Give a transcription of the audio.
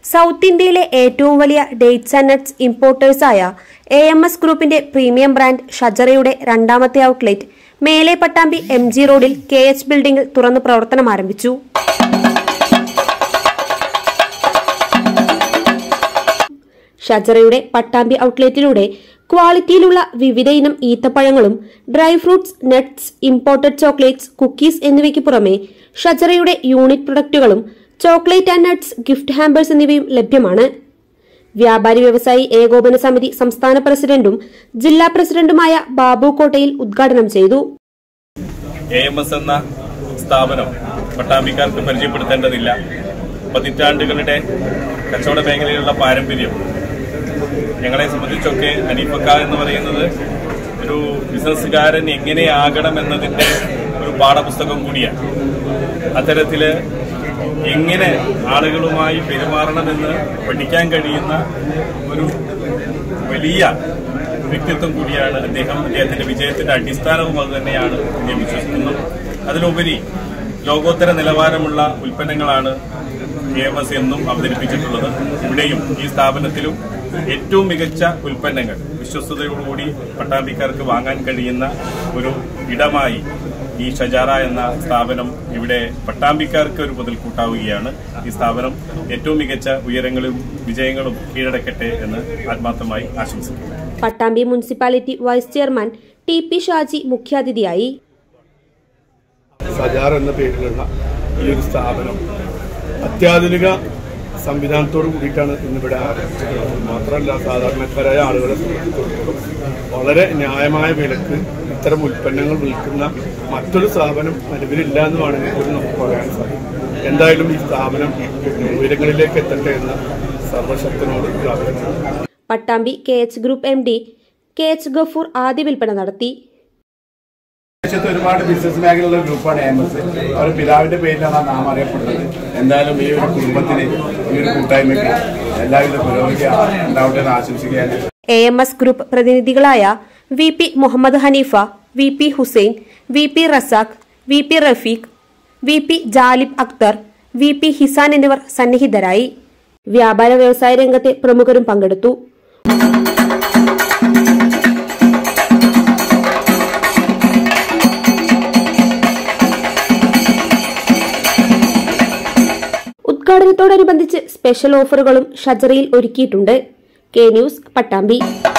south ഇന്ത്യയിലെ ഏറ്റവും വലിയ ഡേറ്റ്സ് ആൻഡ് നട്ട്സ് ഇമ്പോർട്ടേഴ്സായ എ എം എസ് ഗ്രൂപ്പിന്റെ പ്രീമിയം ബ്രാൻഡ് ഷജറയുടെ രണ്ടാമത്തെ ഔട്ട്ലെറ്റ് മേലെ പട്ടാമ്പി എം ജി റോഡിൽ കെ എച്ച് ബിൽഡിംഗിൽ തുറന്ന് പ്രവർത്തനം ആരംഭിച്ചു ഷജറയുടെ പട്ടാമ്പി ഔട്ട്ലെറ്റിലൂടെ ക്വാളിറ്റിയിലുള്ള വിവിധ ഇനം ഈത്തപ്പഴങ്ങളും dry fruits nuts imported chocolates cookies എന്നിവയ്ക്ക് പുറമെ ഷജറയുടെ യൂണിറ്റ് പ്രൊഡക്റ്റുകളും chocolate and nuts gift hampers എന്നിവയും ലഭ്യമാണ് വ്യാപാരി വ്യവസായി ഏകോപന സമിതി സംസ്ഥാന പ്രസിഡന്റും ജില്ലാ പ്രസിഡന്റുമായ ബാബു കോട്ടയിൽ ഉദ്ഘാടനം ചെയ്തു എ എം എസ് എന്ന സ്ഥാപനം പട്ടാമ്പിക്കാർക്ക് പരിചയപ്പെടുത്തേണ്ടതില്ല പതിറ്റാണ്ടുകളുടെ കച്ചവട മേഖലയിലുള്ള പാരമ്പര്യം ഞങ്ങളെ സംബന്ധിച്ചൊക്കെ അനീഫക്ക എന്ന് പറയുന്നത് ഒരു ബിസിനസ്സുകാരൻ എങ്ങനെയാകണം എന്നതിന്റെ ഒരു പാഠപുസ്തകം കൂടിയാണ് അത്തരത്തില് എങ്ങനെ ആളുകളുമായി പെരുമാറണമെന്ന് പഠിക്കാൻ കഴിയുന്ന ഒരു വലിയ വ്യക്തിത്വം കൂടിയാണ് അദ്ദേഹം അദ്ദേഹത്തിന്റെ വിജയത്തിന്റെ അടിസ്ഥാനവും അത് തന്നെയാണ് ഞാൻ വിശ്വസിക്കുന്നു അതിലുപരി ലോകോത്തര നിലവാരമുള്ള ഉൽപ്പന്നങ്ങളാണ് എ എം എസ് എന്നും അവതരിപ്പിച്ചിട്ടുള്ളത് ഇവിടെയും ഈ സ്ഥാപനത്തിലും ഏറ്റവും മികച്ച ഉൽപ്പന്നങ്ങൾ വിശ്വസ്തയോടുകൂടി പട്ടാമ്പിക്കാർക്ക് വാങ്ങാൻ കഴിയുന്ന ഒരു ഇടമായി ഈ ഷജാറ എന്ന സ്ഥാപനം ഇവിടെ പട്ടാമ്പിക്കാർക്ക് ഒരു മുതൽക്കൂട്ടാവുകയാണ് ഈ സ്ഥാപനം ഏറ്റവും മികച്ച ഉയരങ്ങളും വിജയങ്ങളും കീഴടക്കട്ടെ എന്ന് ആത്മാർത്ഥമായി ആശംസിക്കുന്നു Pattambi municipality vice chairman T P Shaji മുഖ്യാതിഥിയായി സജാർ എന്ന പേരിലുള്ള ഈ ഒരു സ്ഥാപനം അത്യാധുനിക സംവിധാനത്തോട് കൂടിയിട്ടാണ് ഇന്നിവിടെ ആരംഭിച്ചിട്ടുള്ളത് മാത്രമല്ല സാധാരണക്കാരായ ആളുകളെ സംബന്ധിച്ചിടത്തോളം വളരെ ന്യായമായ വിലക്ക് ഇത്തരം ഉൽപ്പന്നങ്ങൾ വിൽക്കുന്ന മറ്റൊരു സ്ഥാപനം നിലവിലില്ല എന്ന് വേണമെങ്കിൽ പോലും നമുക്ക് പറയാൻ സാധിക്കും എന്തായാലും ഈ സ്ഥാപനം ഉയരങ്ങളിലേക്ക് എത്തട്ടെ എന്ന് സർവശക്തനോട് പ്രാർത്ഥിക്കുന്നു Pattambi K H group M D K H Gafoor ആദ്യ വിൽപ്പന നടത്തി ദേശത്ത് ഒരുപാട് ബിസിനസ് മേഖലയുള്ള ഗ്രൂപ്പാണ് എം എസ് അവർ പിതാവിന്റെ പേരിലാണ് ആ നാം അറിയപ്പെടുന്നത് എന്തായാലും ഈ ഒരു കുടുംബത്തിന് ഈ ഒരു കൂട്ടായ്മയ്ക്ക് എല്ലാവിധ പുരോഗതി ഉണ്ടാവട്ടെ എന്ന് ആശംസിക്കുകയാണ് എ എം എസ് ഗ്രൂപ്പ് പ്രതിനിധികളായ V P Muhammad Haneefa V P Hussain V P Razak V P Rafeeq V P Jalib Akhtar V P Hisan എന്നിവർ സന്നിഹിതരായി വ്യാപാര വ്യവസായ രംഗത്തെ പ്രമുഖരും പങ്കെടുത്തു ഉദ്ഘാടനത്തോടനുബന്ധിച്ച് സ്പെഷ്യൽ ഓഫറുകളും ഷജറയിൽ ഒരുക്കിയിട്ടുണ്ട് കെ ന്യൂസ് പട്ടാമ്പി